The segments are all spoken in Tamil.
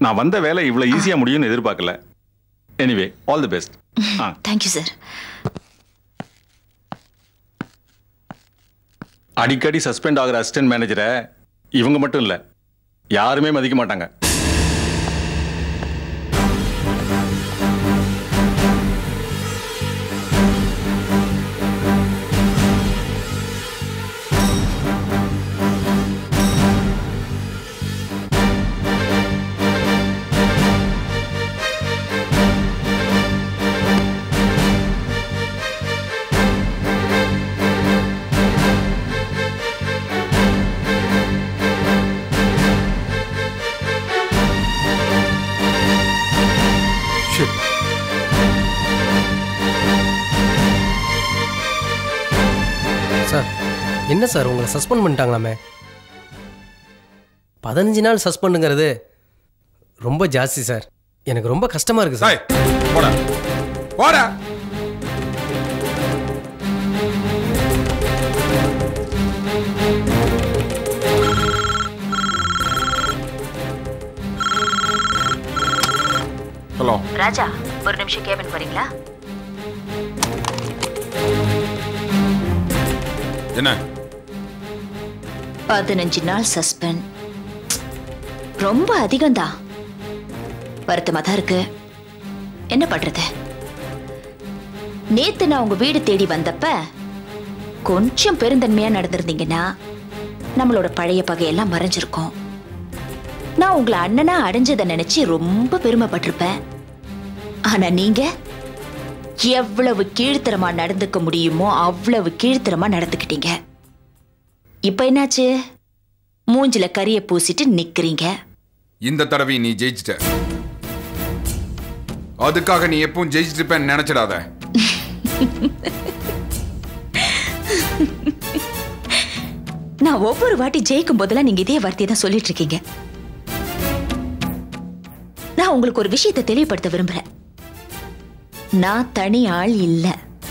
நான் வந்த வேலை இவ்வளவு ஈஸியா முடியும்னு எதிர்பார்க்கல எனிவே ஆல் தி பெஸ்ட் ஆ தேங்க்யூ சார் அடிக்கடி சஸ்பெண்ட் ஆகிற அசிஸ்டன்ட் மேனேஜரை இவங்க மட்டும் இல்ல யாருமே மதிக்க மாட்டாங்க சார் என்ன சார் உங்களை சஸ்பெண்ட் பண்ணிட்டாங்களாமே பதினஞ்சு நாள் சஸ்பெண்டுங்கிறது ரொம்ப ஜாஸ்தி சார் எனக்கு ரொம்ப கஷ்டமா இருக்கு சார் போடா போடா ஹலோ ராஜா ஒரு நிமிஷம் கேபின் வரீங்களா என்ன பதினஞ்சு நாள் சஸ்பெண்ட் ரொம்ப அதிகம்தான் வருத்தமா தான் இருக்கு என்ன பண்றது நேத்து நான் உங்க வீடு தேடி வந்தப்ப கொஞ்சம் பெருந்தன்மையா நடந்திருந்தீங்கன்னா நம்மளோட பழைய பகையெல்லாம் மறைஞ்சிருக்கும் நான் உங்களை அண்ணனா அடைஞ்சதை நினைச்சு ரொம்ப பெருமைப்பட்டிருப்பேன் ஆனா நீங்க எவ்வளவு கீழ்த்தரமா நடந்துக்க முடியுமோ அவ்வளவு கீழ்த்தரமா நடந்துக்கிட்டீங்க இப்ப என்னாச்சு மூஞ்சில கரிய பூசிட்டு நிக்கிறீங்க இந்த தடவை நீ ஜெயிச்சிட்ட அதுக்காக நீ எப்பவும் ஜெயிச்சிட்டு இருப்பேன்னு நினைச்சிடாத நான் ஒவ்வொரு வாட்டி ஜெயிக்கும் போதெல்லாம் நீங்க இதே வார்த்தையை தான் சொல்லிட்டு இருக்கீங்க நான் உங்களுக்கு ஒரு விஷயத்தை தெளிவுபடுத்த விரும்புறேன் நான் தனி ஆள் இல்ல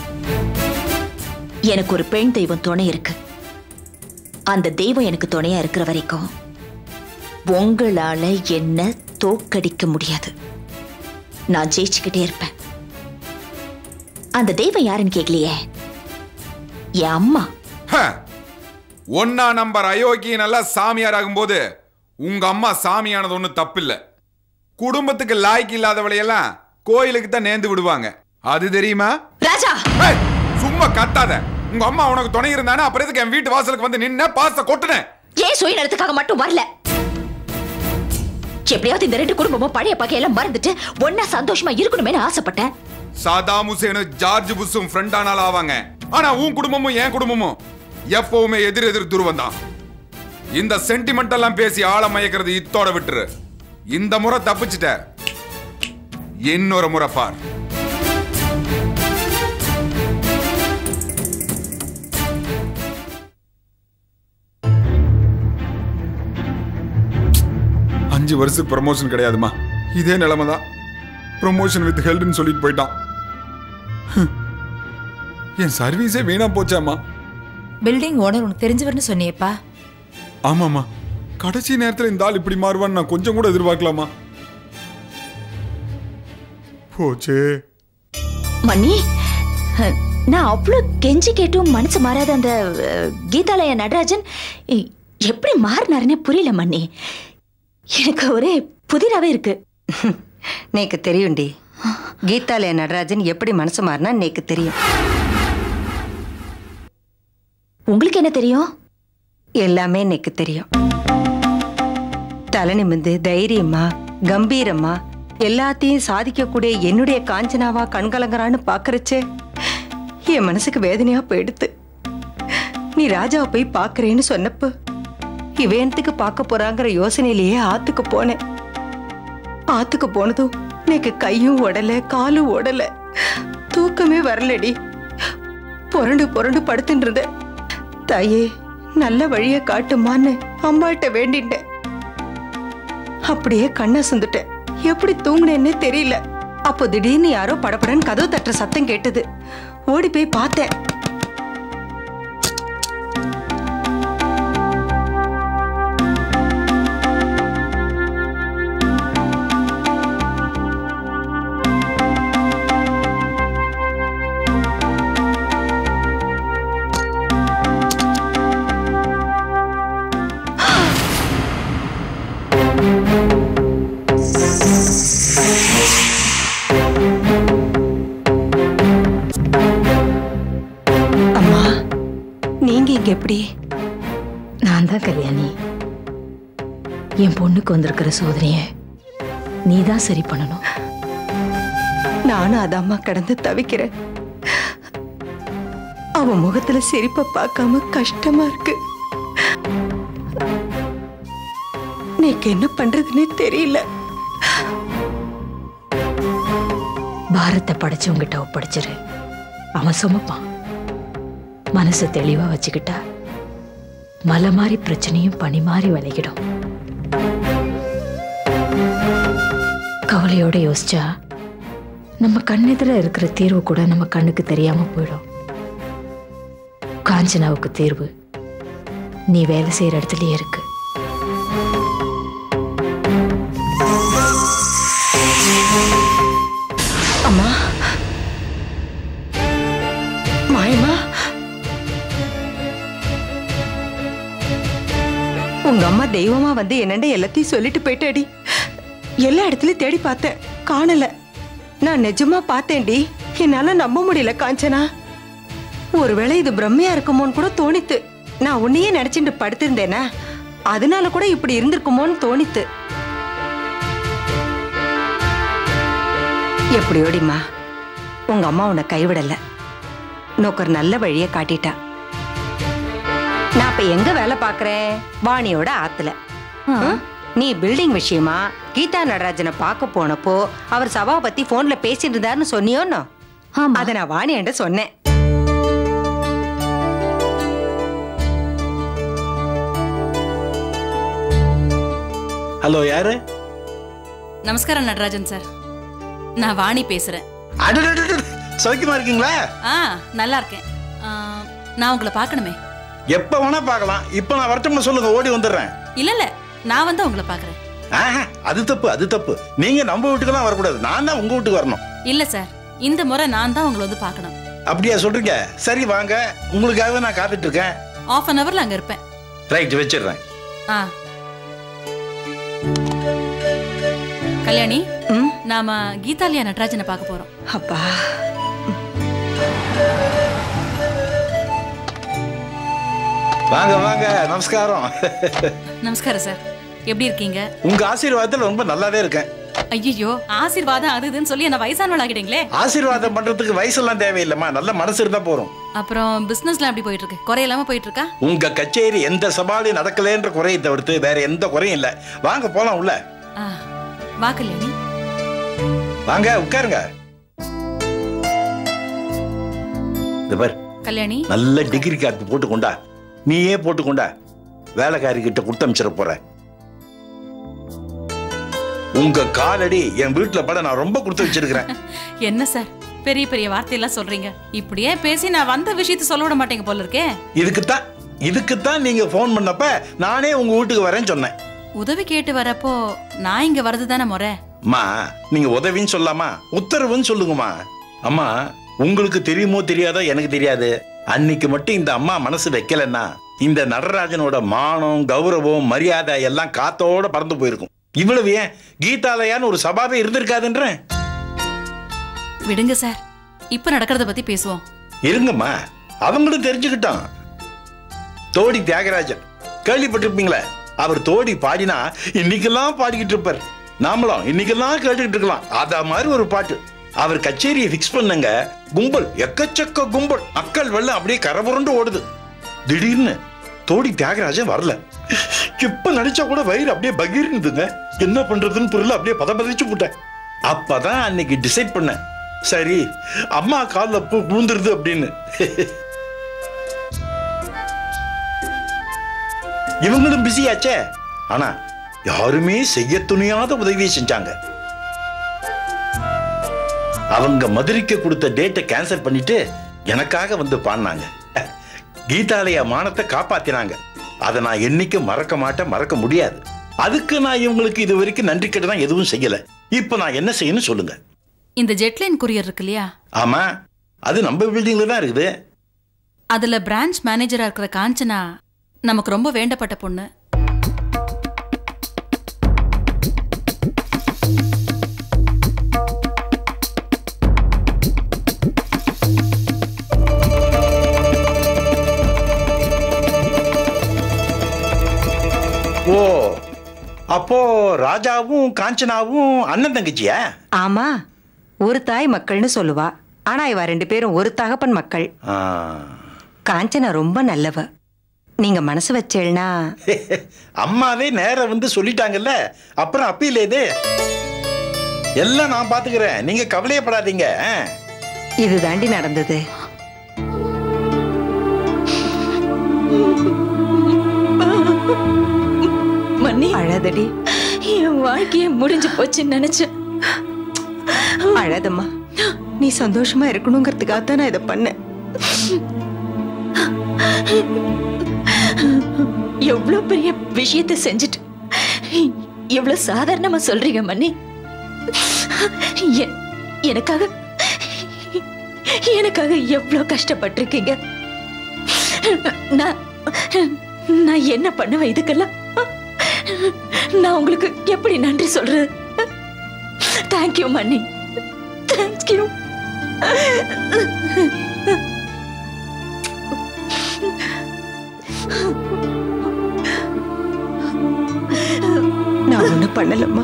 எனக்கு ஒரு பெண் தெய்வம் துணை இருக்கு அந்த தெய்வம் எனக்கு துணையா இருக்கிற வரைக்கும் உங்களால என்ன தோக்கடிக்க முடியாது நான் ஜெயிச்சுக்கிட்டே இருப்பேன் அந்த தெய்வம் யாருன்னு கேட்கலையே என் அம்மா ஹ! ஒன்னா நம்பர் அயோக்கிய நல்லா சாமியார் ஆகும்போது உங்க அம்மா சாமியானது ஒன்றும் தப்பில்ல குடும்பத்துக்கு லாய்க்கு இல்லாதவளையெல்லாம் கோயிலுக்கு தான் நேர்ந்து விடுவாங்க அது தெரியுமா ராஜா ஏய், சும்மா கத்தாத உங்க அம்மா உனக்கு துணை இருந்தானே அப்புறம் எதுக்கு என் வீட்டு வாசலுக்கு வந்து நின்ன பாச கொட்டுனேன் ஏன் சுயநலத்துக்காக மட்டும் வரல எப்படியாவது இந்த ரெண்டு குடும்பமும் பழைய பகையெல்லாம் மறந்துட்டு ஒன்னா சந்தோஷமா இருக்கணுமேனு ஆசைப்பட்டேன் சாதாம் ஹுசேனும் ஜார்ஜ் புஷும் ஃப்ரெண்ட் ஆனாலும் ஆவாங்க ஆனா உன் குடும்பமும் என் குடும்பமும் எப்பவுமே எதிர் எதிர் துருவம் தான் இந்த சென்டிமெண்ட் எல்லாம் பேசி ஆழ மயக்கிறது இத்தோட விட்டுரு இந்த முறை தப்பிச்சிட்ட இன்னொரு முறை பார் அஞ்சு வருஷத்துக்கு ப்ரமோஷன் கிடையாதுமா இதே நிலைமை தான் ப்ரொமோஷன் வித் ஹெல்ப்னு சொல்லிட்டு போயிட்டான் ஹம். என் சர்வீஸே வீணா போச்சாம்மா பில்டிங் ஓனர் உனக்கு தெரிஞ்சவர்னு சொன்னியேப்பா ஆமாம்மா கடைசி நேரத்தில் இந்த ஆள் இப்படி மாறுவான்னு நான் கொஞ்சம் கூட எதிர்பார்க்கலாமா போச்சே மணி அஹ், நான் அவ்வளோ கெஞ்சி கேட்டும் மனசு மாறாத அந்த அஹ், கீதாலய நடராஜன் எ- எப்படி மாறினாருன்னே புரியல மணி எனக்கு ஒரே புதிராவே இருக்கு நேக்கு தெரியும்டி கீதாலய நடராஜன் எப்படி மனசு மாறினா நேக்கு தெரியும் உங்களுக்கு என்ன தெரியும் எல்லாமே நேக்கு தெரியும் தலை நிமிந்து தைரியமா கம்பீரமா எல்லாத்தையும் சாதிக்கக்கூடிய என்னுடைய காஞ்சனாவா கண்கலங்கரான்னு பாக்குறச்சே என் மனசுக்கு வேதனையா போயிடுத்து நீ ராஜாவை போய் பாக்குறேன்னு சொன்னப்ப இவயத்துக்கு பார்க்க போறாங்கிற யோசனையிலேயே ஆத்துக்கு போனேன் ஆத்துக்கு போனதும் எனக்கு கையும் உடல காலும் உடல தூக்கமே வரலடி புரண்டு புரண்டு படுத்துட்டு இருந்தேன் தாயே நல்ல வழிய காட்டுமான்னு அம்மாட்ட வேண்டிட்டேன் அப்படியே கண்ணை சுந்துட்டேன் எப்படி தூங்குனேன்னே தெரியல அப்போ திடீர்னு யாரோ படபடன்னு கதவு தட்டுற சத்தம் கேட்டது ஓடி போய் பார்த்தேன் அம்மா நீங்க இங்க எப்படி நான் தான் கல்யாணி என் பொண்ணுக்கு வந்திருக்கிற சோதனைய நீ தான் சரி பண்ணணும் நானும் அதம்மா கடந்து தவிக்கிறேன் அவன் முகத்துல சிரிப்பை பார்க்காம கஷ்டமா இருக்கு நீக்கு என்ன பண்றதுன்னே தெரியல பாரத்தை படைச்சவங்கிட்ட ஒப்படைச்சிரு அவன் சுமப்பான் மனசை தெளிவா வச்சுக்கிட்டா மலை மாதிரி பிரச்சனையும் பனி மாதிரி விலகிடும் கவலையோட யோசிச்சா நம்ம கண்ணெதிர இருக்கிற தீர்வு கூட நம்ம கண்ணுக்கு தெரியாம போயிடும் காஞ்சனாவுக்கு தீர்வு நீ வேலை செய்யற இடத்துலயே இருக்கு அம்மா மாயம்மா உங்க அம்மா தெய்வமா வந்து என்னண்ட எல்லாத்தையும் சொல்லிட்டு போயிட்டாடி எல்லா இடத்துலயும் தேடி பார்த்தேன் காணல நான் நிஜமா பார்த்தேன்டி என்னால நம்ப முடியல காஞ்சனா ஒருவேளை இது பிரம்மையா இருக்குமோன்னு கூட தோணித்து நான் உன்னையே நினைச்சிட்டு படுத்திருந்தேனா அதனால கூட இப்படி இருந்திருக்குமோன்னு தோணித்து எப்படியோடிம்மா உங்க அம்மா உன்னை கைவிடல உனக்கு ஒரு நல்ல வழியை காட்டிட்டா நான் இப்ப எங்க வேலை பாக்குறேன் வாணியோட ஆத்துல ம்? நீ பில்டிங் விஷயமா கீதா நடராஜனை பார்க்க போனப்போ அவர் சபாபதி போன்ல பேசிட்டு இருந்தாருன்னு சொன்னியோன்னு ஆமா அத நான் வாணியண்ட சொன்னேன் ஹலோ யாரு நமஸ்காரம் நடராஜன் சார் நான் வாணி பேசுறேன் அடடடடட, சௌக்கியமா இருக்கீங்களா ஆ நல்லா இருக்கேன் ஆ, நான் உங்களை பார்க்கணுமே எப்ப வேணா பார்க்கலாம் இப்ப நான் வரட்டும்னு சொல்லுங்க ஓடி வந்துடுறேன் இல்ல இல்ல நான் வந்து உங்களை பார்க்கறேன் ஆஹா, அது தப்பு அது தப்பு நீங்க நம்ம வீட்டுக்கெல்லாம் வரக்கூடாது நான் தான் உங்க வீட்டுக்கு வரணும் இல்ல சார் இந்த முறை நான் தான் உங்களை வந்து பார்க்கணும் அப்படியா சொல்றீங்க சரி வாங்க உங்களுக்காக நான் காத்துட்டு இருக்கேன் ஆஃப் அன் ஹவர்ல அங்க இருப்பேன் ரைட் வச்சிடுறேன் ஆ கல்யாணி ம்? நாம கீதாலியா நடராஜனை பார்க்க போறோம் அப்பா வாங்க வாங்க நமஸ்காரம் நமஸ்காரம் சார் எப்படி இருக்கீங்க உங்க ஆசீர்வாதத்துல ரொம்ப நல்லாவே இருக்கேன் ஐயோ ஆசீர்வாதம் அது இதுன்னு சொல்லி என்ன வயசானவள் ஆகிட்டீங்களே ஆசீர்வாதம் பண்றதுக்கு வயசெல்லாம் தேவையில்லைம்மா நல்ல மனசு இருந்தா போறோம் அப்புறம் பிசினஸ்லாம் எப்படி போயிட்டு இருக்கு குறையில்லாம போயிட்டு இருக்கா உங்க கச்சேரி எந்த சவாலையும் நடக்கலன்ற குறையை தவிர்த்து வேற எந்த குறையும் இல்ல வாங்க போலாம் உள்ள ஆ, வா கல்யாணி வாங்க உட்காருங்க இந்த பார் கல்யாணி நல்ல டிகிரி காப்பி போட்டு கொண்டா நீயே போட்டு கொண்டா வேலைக்காரி கிட்ட கொடுத்தமிச்சிட போற உங்க காலடி என் வீட்டுல பட நான் ரொம்ப கொடுத்து வச்சிருக்கிறேன் என்ன சார் பெரிய பெரிய வார்த்தையெல்லாம் சொல்றீங்க இப்படியே பேசி நான் வந்த விஷயத்த சொல்ல விட மாட்டேங்க போல இருக்கே இதுக்குத்தான் இதுக்குத்தான் நீங்க ஃபோன் பண்ணப்ப நானே உங்க வீட்டுக்கு வரேன்னு சொன்னேன் உதவி கேட்டு வரப்போ நான் இங்க வரது தானே முறை அம்மா நீங்க உதவின்னு சொல்லாமா உத்தரவுன்னு சொல்லுங்கம்மா அம்மா உங்களுக்கு தெரியுமோ தெரியாதோ எனக்கு தெரியாது அன்னைக்கு மட்டும் இந்த அம்மா மனசு வைக்கலன்னா இந்த நடராஜனோட மானம் கௌரவம் மரியாதை எல்லாம் காத்தோட பறந்து போயிருக்கும் இவ்வளவு ஏன் கீதாலயான்னு ஒரு சபாவே இருந்திருக்காதுன்றேன் விடுங்க சார் இப்ப நடக்கிறத பத்தி பேசுவோம் இருங்கம்மா அவங்களும் தெரிஞ்சுக்கிட்டான் தோடி தியாகராஜன் கேள்விப்பட்டிருப்பீங்களே அவர் தோடி பாடினா இன்னைக்கெல்லாம் பாடிக்கிட்டு இருப்பார் நாமளும் இன்னைக்கெல்லாம் கேட்டுக்கிட்டு இருக்கலாம் அத மாதிரி ஒரு பாட்டு அவர் கச்சேரியை ஃபிக்ஸ் பண்ணுங்க கும்பல் எக்கச்சக்க கும்பல் மக்கள் வெள்ளம் அப்படியே கரபுரண்டு ஓடுது திடீர்னு தோடி தியாகராஜன் வரல இப்ப நினைச்சா கூட வயிறு அப்படியே பகிர்ந்துங்க என்ன பண்றதுன்னு புரியல அப்படியே பதபதிச்சு போட்டேன் அப்பதான் அன்னைக்கு டிசைட் பண்ணேன் சரி அம்மா கால்ல பூ விழுந்துருது அப்படின்னு இவங்களும் பிஸியாச்சே ஆனா யாருமே செய்ய துணியாத உதவியை செஞ்சாங்க அவங்க மதுரைக்கு கொடுத்த டேட்டை கேன்சல் பண்ணிட்டு எனக்காக வந்து பாடினாங்க கீதாலய மானத்தை காப்பாத்தினாங்க அதை நான் என்னைக்கும் மறக்க மாட்டேன் மறக்க முடியாது அதுக்கு நான் இவங்களுக்கு இது வரைக்கும் நன்றி கட்டு தான் எதுவும் செய்யல இப்ப நான் என்ன செய்யணும் சொல்லுங்க இந்த ஜெட்லைன் கொரியர் இருக்கு இல்லையா ஆமா அது நம்ம பில்டிங்ல தான் இருக்குது அதுல பிரான்ச் மேனேஜரா இருக்கிற காஞ்சனா நமக்கு ரொம்ப வேண்டப்பட்ட பொண்ணு ஓ அப்போ ராஜாவும் காஞ்சனாவும் அண்ணன் தங்கச்சியா ஆமா ஒரு தாய் மக்கள்னு சொல்லுவா ஆனா இவ ரெண்டு பேரும் ஒரு தகப்பன் மக்கள் ஆ. காஞ்சனா ரொம்ப நல்லவ நீங்க மனசு வச்சேன்னா அம்மாவே நேரா வந்து சொல்லிட்டாங்கல்ல அப்புறம் அப்பீல் இது எல்லாம் நான் பாத்துக்கிறேன் நீங்க கவலையப்படாதீங்க ஆ. இது தாண்டி நடந்தது மன்னி அழாதடி என் வாழ்க்கையே முடிஞ்சு போச்சுன்னு நினைச்சேன் அழாதம்மா நீ சந்தோஷமா இருக்கணுங்கிறதுக்காக தான் நான் இதை பண்ணேன் எவ்வளவு பெரிய விஷயத்தை செஞ்சுட்டு எவ்வளவு சாதாரணமா சொல்றீங்க மன்னி எ- எனக்காக எனக்காக எவ்வளவு கஷ்டப்பட்டிருக்கீங்க நான் நான் என்ன பண்ணுவேன் இதுக்கெல்லாம் நான் உங்களுக்கு எப்படி நன்றி சொல்றது தேங்க்யூ மன்னி தேங்க்யூ நான் ஒண்ணும் பண்ணலம்மா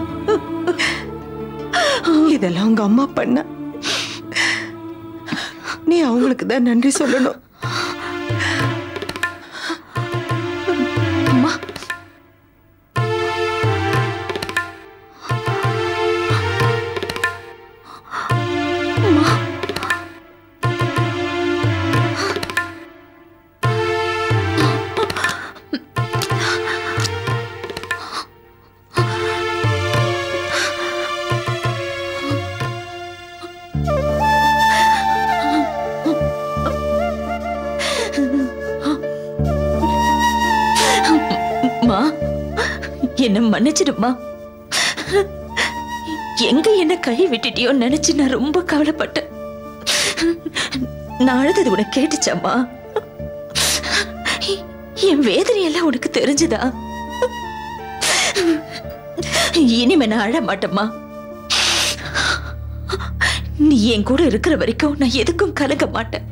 இதெல்லாம் உங்க அம்மா பண்ண நீ அவங்களுக்கு தான் நன்றி சொல்லணும் அம்மா அம்மா அம்மா என்ன மன்னிச்சிடுமா எங்க என்ன கை விட்டுட்டியோ நினைச்சு நான் ரொம்ப கவலைப்பட்டேன் நான் அழுதது உனக்கு கேட்டுச்சாம்மா என் வேதனையெல்லாம் உனக்கு தெரிஞ்சுதா இனிமே நான் அழ மாட்டேம்மா நீ என் கூட இருக்கிற வரைக்கும் நான் எதுக்கும் கலங்க மாட்டேன்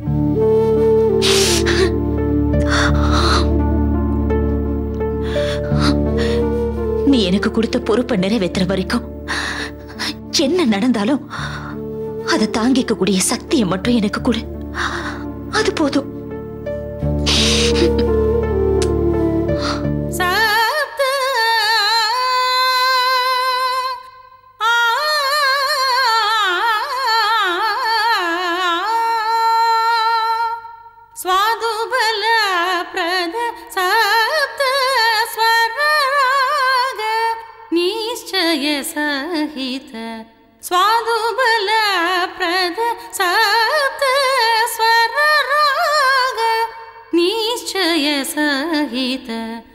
நீ எனக்கு கொடுத்த பொறுப்பை நிறைவேற்றுற வரைக்கும் என்ன நடந்தாலும் அதை தாங்கிக்க கூடிய சக்தியை மட்டும் எனக்கு கொடு அது போதும் சப்த ஆ ஸ்வாதுபல பிரத சப்த ஸ்வரராக நிச்சய சகித ஸ்வாதுபல பிரத சப்த ஸ்வரராக நிச்சய சகித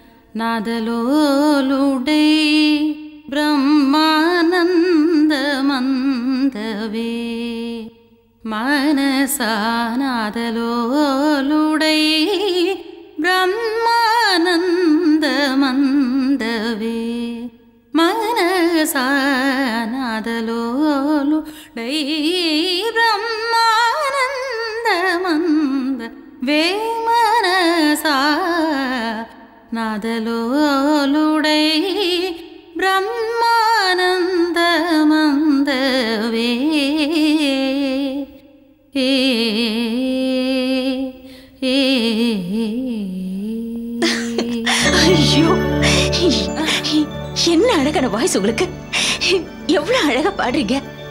நாதலோலுடை பிரம்மானந்த மந்தவே மனசானாதலோலுடை பிரம்மானந்த மந்தவே மனசானாதலோலுடை பிரம்மானந்த மந்த வே மனசா நாதலோலுடை பிரம்மானந்த மந்தவே ஏ ஏ ஐயோ என்ன அழகான வாய்ஸ் உங்களுக்கு எவ்வளவு அழகா பாடுறீங்க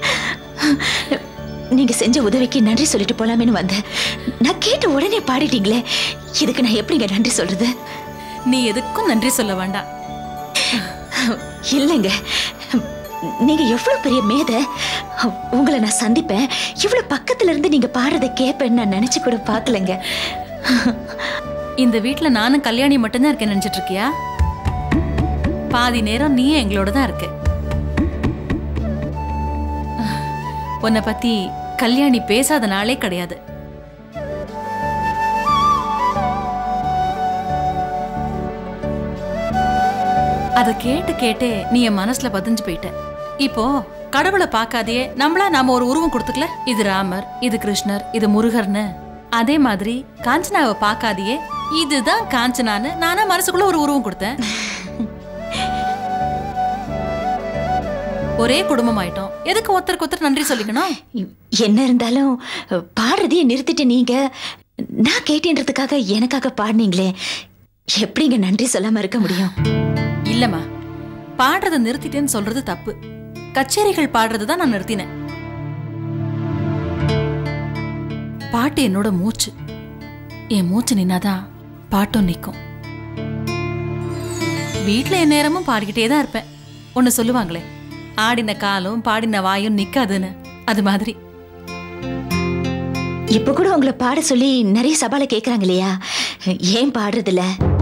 நீங்க செஞ்ச உதவிக்கு நன்றி சொல்லிட்டு போலாமேன்னு வந்தேன் நான் கேட்ட உடனே பாடிட்டீங்களே இதுக்கு நான் எப்படிங்க நன்றி சொல்றது நீ எதுக்கும் நன்றி சொல்ல வேண்டாம் இல்லைங்க நீங்க எவ்வளவு பெரிய மேதை உங்களை நான் சந்திப்பேன் இவ்வளவு பக்கத்துல இருந்து நீங்க பாடுறதை கேட்பேன்னு நான் நினைச்சு கூட பார்க்கலங்க இந்த வீட்ல நானும் கல்யாணி மட்டும்தான் இருக்கேன் நினைச்சிட்டு இருக்கியா பாதி நேரம் நீ எங்களோட தான் இருக்க உன்னை பத்தி கல்யாணி பேசாத நாளே கிடையாது அத கேட்டு கேட்டே நீ என் மனசுல பதிஞ்சு போயிட்ட இப்போ கடவுளை பார்க்காதே நம்மளா நாம ஒரு உருவம் கொடுத்துக்கல இது ராமர் இது கிருஷ்ணர் இது முருகர்னு அதே மாதிரி காஞ்சனாவை பார்க்காதையே இதுதான் காஞ்சனான்னு நானா மனசுக்குள்ள ஒரு உருவம் கொடுத்தேன் ஒரே குடும்பம் ஆயிட்டோம் எதுக்கு ஒருத்தருக்கு ஒருத்தர் நன்றி சொல்லிக்கணும் என்ன இருந்தாலும் பாடுறதையே நிறுத்திட்டு நீங்க நான் கேட்டேன்றதுக்காக எனக்காக பாடினீங்களே எப்படிங்க நன்றி சொல்லாம இருக்க முடியும் இல்லம்மா பாடுறதை நிறுத்திட்டேன்னு சொல்றது தப்பு கச்சேரிகள் பாடுறது தான் நான் நிறுத்தினேன் பாட்டு என்னோட மூச்சு என் மூச்சு நின்னாதான் பாட்டும் நிற்கும் வீட்டில் என் நேரமும் பாடிக்கிட்டே தான் இருப்பேன் ஒன்று சொல்லுவாங்களே ஆடின காலும் பாடின வாயும் நிக்காதுன்னு அது மாதிரி இப்ப கூட உங்களை பாட சொல்லி நிறைய சபால கேக்குறாங்க இல்லையா ஏன் பாடுறதில்ல